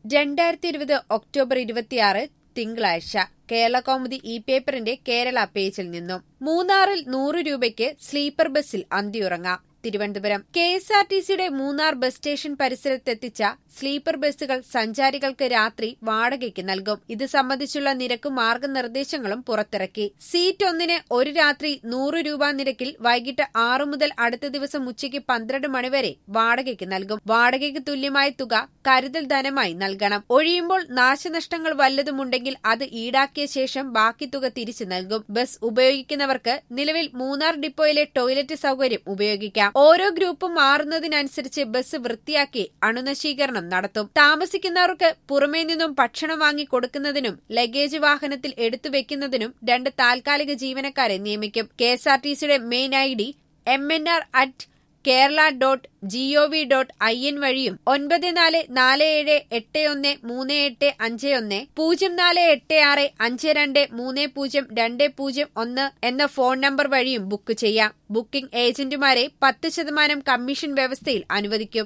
രണ്ടായിരത്തി ഇരുപത് ഒക്ടോബർ ഇരുപത്തിയാറ് തിങ്കളാഴ്ച കേരള കൗമുദി ഇ പേപ്പറിന്റെ കേരള പേജിൽ നിന്നും മൂന്നാറിൽ നൂറ് രൂപയ്ക്ക് സ്ലീപ്പർ ബസ്സിൽ അന്തിയുറങ്ങാം Thiruvananthapuram K S R T സിയുടെ മൂന്നാർ ബസ് സ്റ്റേഷൻ പരിസരത്തെത്തിച്ച സ്ലീപ്പർ ബസ്സുകൾ സഞ്ചാരികൾക്ക് രാത്രി വാടകയ്ക്ക് നൽകും ഇത് സംബന്ധിച്ചുള്ള നിരക്കും മാർഗനിർദ്ദേശങ്ങളും പുറത്തിറക്കി സീറ്റ് ഒന്നിന് ഒരു രാത്രി നൂറ് രൂപ നിരക്കിൽ വൈകിട്ട് ആറു മുതൽ അടുത്ത ദിവസം ഉച്ചയ്ക്ക് പന്ത്രണ്ട് മണിവരെ വാടകയ്ക്ക് നൽകും വാടകയ്ക്ക് തുല്യമായ തുക കരുതൽ ധനമായി നൽകണം ഒഴിയുമ്പോൾ നാശനഷ്ടങ്ങൾ വല്ലതുമുണ്ടെങ്കിൽ അത് ഈടാക്കിയ ശേഷം ബാക്കി തുക തിരിച്ചു നൽകും ബസ് ഉപയോഗിക്കുന്നവർക്ക് നിലവിൽ മൂന്നാർ ഡിപ്പോയിലെ ടോയ്ലറ്റ് സൗകര്യം ഉപയോഗിക്കാം ഓരോ ഗ്രൂപ്പും മാറുന്നതിനനുസരിച്ച് ബസ് വൃത്തിയാക്കി അണുനശീകരണം നടത്തും താമസിക്കുന്നവർക്ക് പുറമേ നിന്നും ഭക്ഷണം വാങ്ങി കൊടുക്കുന്നതിനും ലഗേജ് വാഹനത്തിൽ എടുത്തുവെക്കുന്നതിനും രണ്ട് താൽക്കാലിക ജീവനക്കാരെ നിയമിക്കും കെ എസ് ആർ ടി സിയുടെ main I D M N R at Kerala dot G O V dot I N വഴിയും ഒൻപത് നാല് നാല് ഏഴ് എട്ട് ഒന്ന് മൂന്ന് എട്ട് അഞ്ച് ഒന്ന് പൂജ്യം നാല് എട്ട് ആറ് അഞ്ച് രണ്ട് മൂന്ന് പൂജ്യം രണ്ട് പൂജ്യം ഒന്ന് എന്ന ഫോൺ നമ്പർ വഴിയും ബുക്ക് ചെയ്യാം ബുക്കിംഗ് ഏജന്റുമാരെ പത്ത് ശതമാനം കമ്മീഷൻ വ്യവസ്ഥയിൽ അനുവദിക്കും